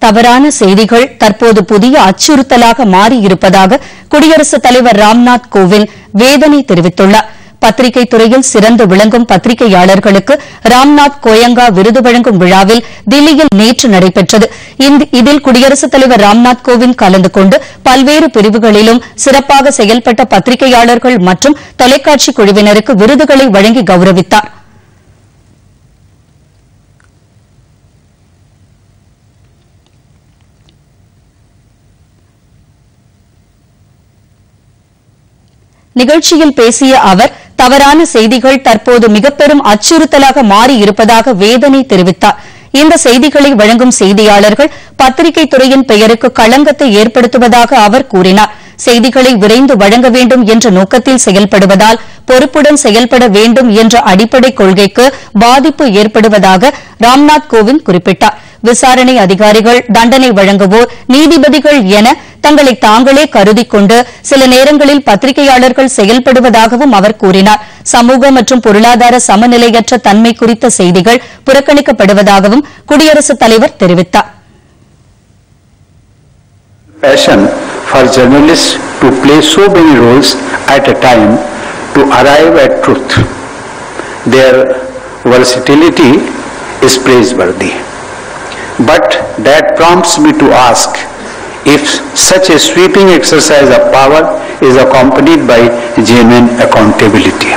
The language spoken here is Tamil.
தவறான செய்திகள் தற்போது புதிய அச்சுறுத்தலாக மாறியிருப்பதாக குடியரசுத் தலைவர் ராம்நாத் கோவிந்த் வேதனை தெரிவித்துள்ளார் பத்திரிகை துறையில் சிறந்து விளங்கும் பத்திரிகையாளர்களுக்கு ராம்நாத் கோயங்கா விருது வழங்கும் விழாவில் தில்லியில் நேற்று நடைபெற்றது இந்த- இதில் குடியரசுத் தலைவர் ராம்நாத் கோவிந்த் கலந்து கொண்டு பல்வேறு பிரிவுகளிலும் சிறப்பாக செயல்பட்ட பத்திரிகையாளர்கள் மற்றும் தொலைக்காட்சி குழுவினருக்கு விருதுகளை வழங்கி கௌரவித்தார் நிகழ்ச்சியில் பேசிய அவர் தவறான செய்திகள் தற்போது மிகப்பெரும் அச்சுறுத்தலாக மாறி இருப்பதாக வேதனை தெரிவித்தார் இந்த செய்திகளை வழங்கும் செய்தியாளர்கள் பத்திரிகை துறையின் பெயருக்கு களங்கத்தை ஏற்படுத்துவதாக அவர் கூறினார் செய்திகளை விரைந்து வழங்க வேண்டும் என்ற நோக்கத்தில் செயல்படுவதால் பொறுப்புடன் செயல்பட வேண்டும் என்ற அடிப்படை கொள்கைக்கு பாதிப்பு ஏற்படுவதாக ராம்நாத் கோவிந்த் குறிப்பிட்டார் விசாரணை அதிகாரிகள் தண்டனை வழங்குவோர் நீதிபதிகள் என தங்களை தாங்களே கருதிக் கொண்டு சில நேரங்களில் பத்திரிகையாளர்கள் செயல்படுவதாகவும் அவர் கூறினார் சமூக மற்றும் பொருளாதார சமநிலையற்ற தன்மை குறித்த செய்திகள் புறக்கணிக்கப்படுவதாகவும் குடியரசுத் தலைவர் தெரிவித்தார் passion for journalists to play so many roles at a time to arrive at truth. Their versatility is praiseworthy. But that prompts me to ask if such a sweeping exercise of power is accompanied by genuine accountability.